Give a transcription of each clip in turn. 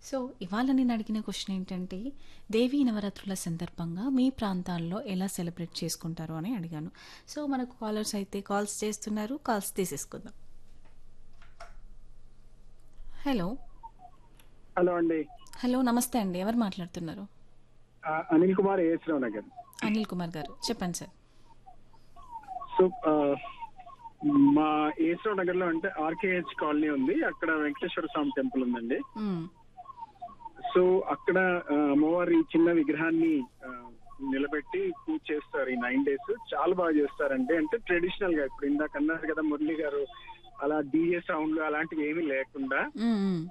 So ఇవాళ నేను అడిగిన క్వశ్చన్ ఏంటంటే దేవీ నవరాత్రుల సందర్భంగా మీ ప్రాంతాల్లో ఎలా సెలబ్రేట్ చేసుకుంటారు అని అడిగాను సో మనకు కాలర్స్ అయితే కాల్స్ చేస్తున్నారు కాల్స్ తీసేసుకుందాం హలో హలో అండి హలో నమస్తే అండి ఎవరు మాట్లాడుతున్నారు ఆ, అనిల్ కుమార్ ఏఎస్రావు నగర్ అనిల్ కుమార్ గారు చెప్పండి సార్ సో ఆ, మా ఏఎస్రావు నగర్ లో అంటే ఆర్కేహెచ్ కాలనీ ఉంది అక్కడ వెంకటేశ్వర స్వామి టెంపుల్ ఉందండి మ్మ్. సో అక్కడ ఆ, అమ్మవారి చిన్న విగ్రహాన్ని ఆ, నిలబెట్టి పూజ చేస్తారు ఈ నైన్ డేస్ చాలా బాగా చేస్తారండి అంటే ట్రెడిషనల్ గా ఇప్పుడు ఇందాక అన్నారు కదా మురళి గారు అలా డీజే సౌండ్లు అలాంటివి ఏమీ లేకుండా మ్మ్, మ్మ్.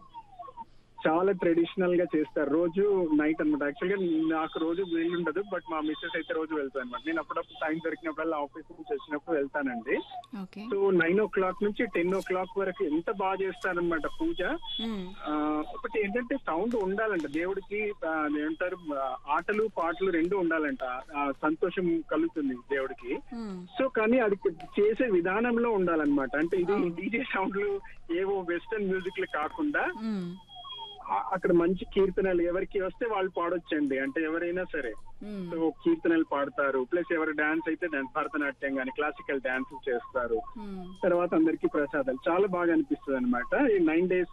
చాలా ట్రెడిషనల్ గా చేస్తారు రోజు నైట్ అన్నమాట యాక్చువల్ గా నాకు రోజు వీలు ఉండదు బట్ మా మిస్సెస్ అయితే రోజు వెళ్తాను అనమాట నేను అప్పుడప్పుడు టైం దొరికినప్పుడల్లా ఆఫీస్ నుంచి వచ్చినప్పుడు వెళ్తానండి okay so nine o'clock నుంచి టెన్ ఓ క్లాక్ వరకు ఎంత బాగా చేస్తారనమాట పూజ మ్మ్. ఆ, ఒకటి ఏంటంటే సౌండ్ ఉండాలంట దేవుడికి ఆ, ఏమంటారు ఆ, ఆటలు పాటలు రెండు ఉండాలంట ఆ, సంతోషం కలుగుతుంది దేవుడికి మ్మ్. సో కానీ అది చేసే విధానంలో ఉండాలన్నమాట అంటే ఇది డీజే సౌండ్లు ఏవో వెస్టర్న్ మ్యూజిక్ కాకుండా మ్మ్. ఆ- అక్కడ మంచి కీర్తనలు ఎవరికి వస్తే వాళ్ళు పాడొచ్చండి అంటే ఎవరైనా సరే మ్మ్. సో కీర్తనలు పాడతారు ప్లస్ ఎవరు డాన్స్ అయితే డాన్స్ భరతనాట్యం కానీ క్లాసికల్ డాన్స్ చేస్తారు మ్మ్. తర్వాత అందరికి ప్రసాదాలు చాలా బాగా అనిపిస్తుంది అనమాట ఈ నైన్ డేస్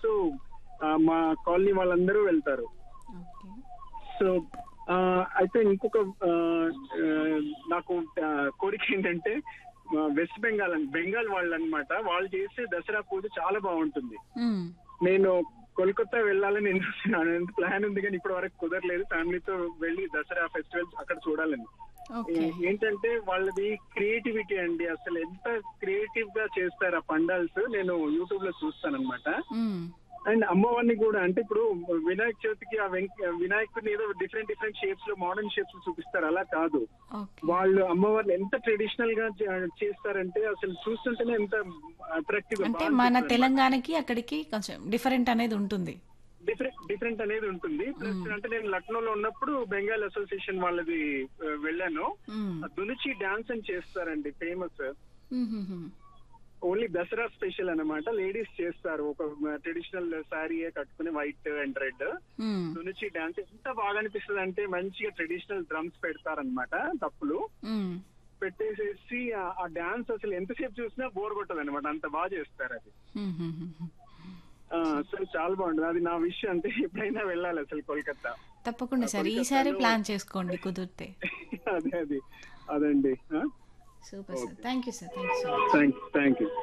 మా కాలనీ వాళ్ళందరూ వెళ్తారు ఓకే సో ఆ, అయితే ఇంకొక ఆ, ఆ, నాకు ఆ, కోరిక ఏంటంటే ఆ, వెస్ట్ బెంగాల్ అని బెంగాల్ వాళ్ళు అన్నమాట వాళ్ళు చేసే దసరా పూజ చాలా బాగుంటుంది మ్మ్. నేను కోల్కతా వెళ్ళాలని నేను ప్లాన్ ఉంది కానీ ఇప్పటి వరకు కుదరలేదు ఫ్యామిలీతో వెళ్ళి దసరా ఫెస్టివల్ అక్కడ చూడాలని ఓకే ఏ- ఏంటంటే వాళ్ళది క్రియేటివిటీ అండి అసలు ఎంత క్రియేటివ్ గా చేస్తారు ఆ పండాల్స్ నేను యూట్యూబ్ లో చూస్తాను అనమాట మ్మ్. అండ్ అమ్మవారిని కూడా అంటే ఇప్పుడు వినాయక చవితికి ఆ వెంక వినాయకుడిని ఏదో డిఫరెంట్ డిఫరెంట్ షేప్స్ లో మోడర్న్ షేప్స్ చూపిస్తారు అలా కాదు ఓకే వాళ్ళు అమ్మవారిని ఎంత ట్రెడిషనల్ గా చే- చేస్తారంటే అసలు చూస్తుంటేనే ఎంత అట్రాక్టివ్ అంటే మన తెలంగాణకి అక్కడికి కొంచెం డిఫరెంట్ అనేది ఉంటుంది డిఫరెంట్ డిఫరెంట్ అనేది ఉంటుంది ప్లస్ అంటే నేను లక్నోలో ఉన్నప్పుడు బెంగాల్ అసోసియేషన్ వాళ్ళది ఆ, వెళ్ళాను మ్మ్. దునిచి డాన్స్ అని చేస్తారండి ఫేమస్ మ్మ్, మ్మ్, మ్మ్. ఓన్లీ దసరా స్పెషల్ అన్నమాట లేడీస్ చేస్తారు ఒక ట్రెడిషనల్ శారీ కట్టుకుని వైట్ అండ్ రెడ్ మ్మ్. దునిచి డాన్స్ ఎంత బాగా అనిపిస్తుంది అంటే మంచిగా ట్రెడిషనల్ డ్రమ్స్ పెడతారనమాట తప్పులు మ్మ్. పెట్టేసేసి ఆ- ఆ డాన్స్ అసలు ఎంతసేపు చూసినా బోర్ కొట్టదు అనమాట అంత బాగా చేస్తారు అది మ్మ్, మ్మ్, మ్మ్. ఆ, అసలు చాలా బాగుంటుంది అది నా విషయం అంటే ఎప్పుడైనా వెళ్ళాలి అసలు కోల్కతా తప్పకుండా సార్ ఈసారి ప్లాన్ చేసుకోండి కుదిరితే అదే అది అదండి super sir thank you sir thank you so much thank thank you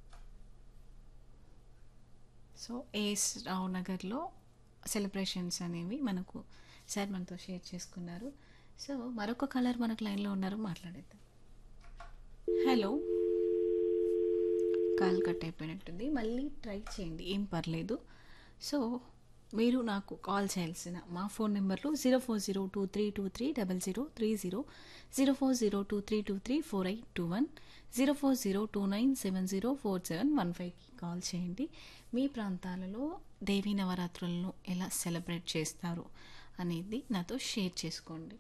so AS Rao నగర్లో సెలబ్రేషన్స్ అనేవి మనకు సార్ మనతో షేర్ చేసుకున్నారు సో మరొక కలర్ మనకు లైన్లో ఉన్నారు మాట్లాడేద్దాం హలో కాల్ కట్ అయిపోయినట్టుంది మళ్ళీ ట్రై చేయండి ఏం పర్లేదు సో మీరు నాకు కాల్ చేయాల్సిన మా ఫోన్ నెంబర్లు zero four zero two three two three double zero three zero zero four zero two three two three four eight two one zero four zero two nine seven zero four seven one ఫైవ్కి call చేయండి మీ ప్రాంతాలలో దేవీ నవరాత్రులను ఎలా celebrate చేస్తారు అనేది నాతో share చేసుకోండి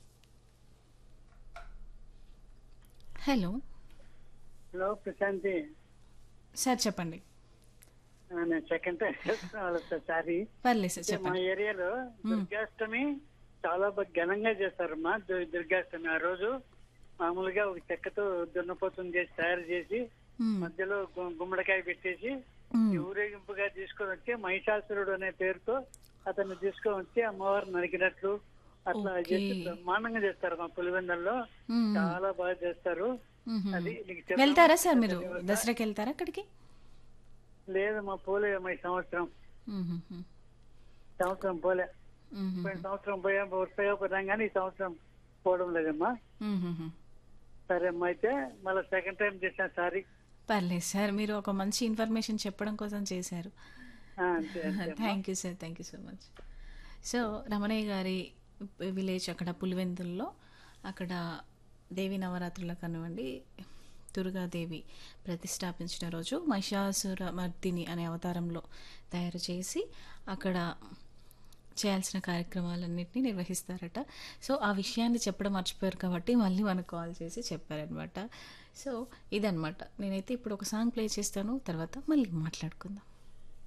hello hello Prashanti sir చెప్పండి ఆ, నేను సెకండ్ టైం చేస్తున్నాను సారీ పర్లేదు సార్ మా చెప్పండి ఏరియాలో దుర్గాష్టమి చాలా బాగా ఘనంగా చేస్తారమ్మా దు- దుర్గాష్టమి ఆ రోజు మామూలుగా ఒక చెక్కతో దున్నపోతుని చేసి తయారు చేసి మ్మ్. మధ్యలో గు- గుమ్మడికాయ పెట్టేసి మ్మ్. ఈ ఊరేగింపుగా తీసుకొని వచ్చి మహిషాసురుడు అనే పేరుతో అతన్ని తీసుకొని వచ్చి అమ్మవారు నరికినట్లు అట్లా ఓకే. చేసి బ్రహ్మాండంగా చేస్తారు మా పులివెందల్లో మ్మ్. చాలా బాగా చేస్తారు మ్మ్. అది నీకు చెప్తాను. వెళ్తారా సార్ మీరు దసరాకి వెళ్తారా అక్కడికి లేదు మా పోలే మా ఈ సంవత్సరం మ్మ్. సంవత్సరం పోలే మ్మ్. పోయిన సంవత్సరం పోయా ఉపయోగపడ్డాం కానీ ఈ సంవత్సరం పోవడం లేదమ్మా మ్మ్. సరే అమ్మా అయితే మళ్ళీ సెకండ్ టైం చేశాను సారీ పర్లేదు సార్ మీరు ఒక మంచి ఇన్ఫర్మేషన్ చెప్పడం కోసం చేశారు ఆ, అంతే అంతే thank you sir thank you so much so Ramanaiah గారి విలేజ్ అక్కడ పులివెందుల్లో అక్కడ దేవి నవరాత్రుల కనివ్వండి దుర్గాదేవి ప్రతిష్టాపించిన రోజు మహిషాసుర మర్దిని అనే అవతారంలో తయారు చేసి అక్కడ చేయాల్సిన కార్యక్రమాలన్నింటినీ నిర్వహిస్తారట సో ఆ విషయాన్ని చెప్పడం మర్చిపోయారు కాబట్టి మళ్ళీ మనకు కాల్ చేసి చెప్పారనమాట సో ఇదనమాట నేనైతే ఇప్పుడు ఒక సాంగ్ ప్లే చేస్తాను తర్వాత మళ్ళీ మాట్లాడుకుందాం